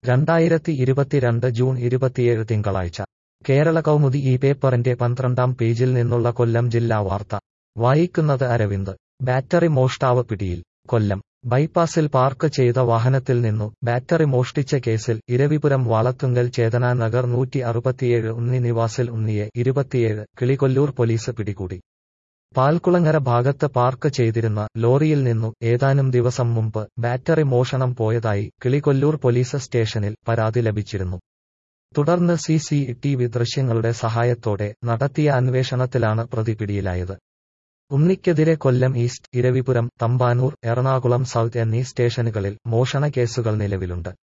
രണ്ടായിരത്തി ഇരുപത്തിരണ്ട് ജൂൺ ഇരുപത്തിയേഴ് തിങ്കളാഴ്ച കേരള കൗമുദി ഈ പേപ്പറിന്റെ പന്ത്രണ്ടാം പേജിൽ നിന്നുള്ള കൊല്ലം ജില്ലാ വാർത്ത വായിക്കുന്നത് അരവിന്ദ് ബാറ്ററി മോഷ്ടാവ് പിടിയിൽ കൊല്ലം ബൈപ്പാസിൽ പാർക്ക് ചെയ്ത വാഹനത്തിൽ നിന്നു ബാറ്ററി മോഷ്ടിച്ച കേസിൽ ഇരവിപുരം വാളത്തുങ്കൽ ചേതന നഗർ നൂറ്റി അറുപത്തിയേഴ് ഉണ്ണി നിവാസിൽ ഉണ്ണിയെ ഇരുപത്തിയേഴ് കിളികൊല്ലൂർ പോലീസ് പിടികൂടി പാൽക്കുളങ്ങര ഭാഗത്ത് പാർക്ക് ചെയ്തിരുന്ന ലോറിയിൽ നിന്നു ഏതാനും ദിവസം മുമ്പ് ബാറ്ററി മോഷണം പോയതായി കിളികൊല്ലൂർ പോലീസ് സ്റ്റേഷനിൽ പരാതി ലഭിച്ചിരുന്നു തുടർന്ന് സി സി ടി വി ദൃശ്യങ്ങളുടെ സഹായത്തോടെ നടത്തിയ അന്വേഷണത്തിലാണ് പ്രതി പിടിയിലായത് ഉണ്ണിക്കെതിരെ കൊല്ലം ഈസ്റ്റ് ഇരവിപുരം തമ്പാനൂർ എറണാകുളം സൗത്ത് എന്നീ സ്റ്റേഷനുകളിൽ മോഷണ കേസുകൾ നിലവിലുണ്ട്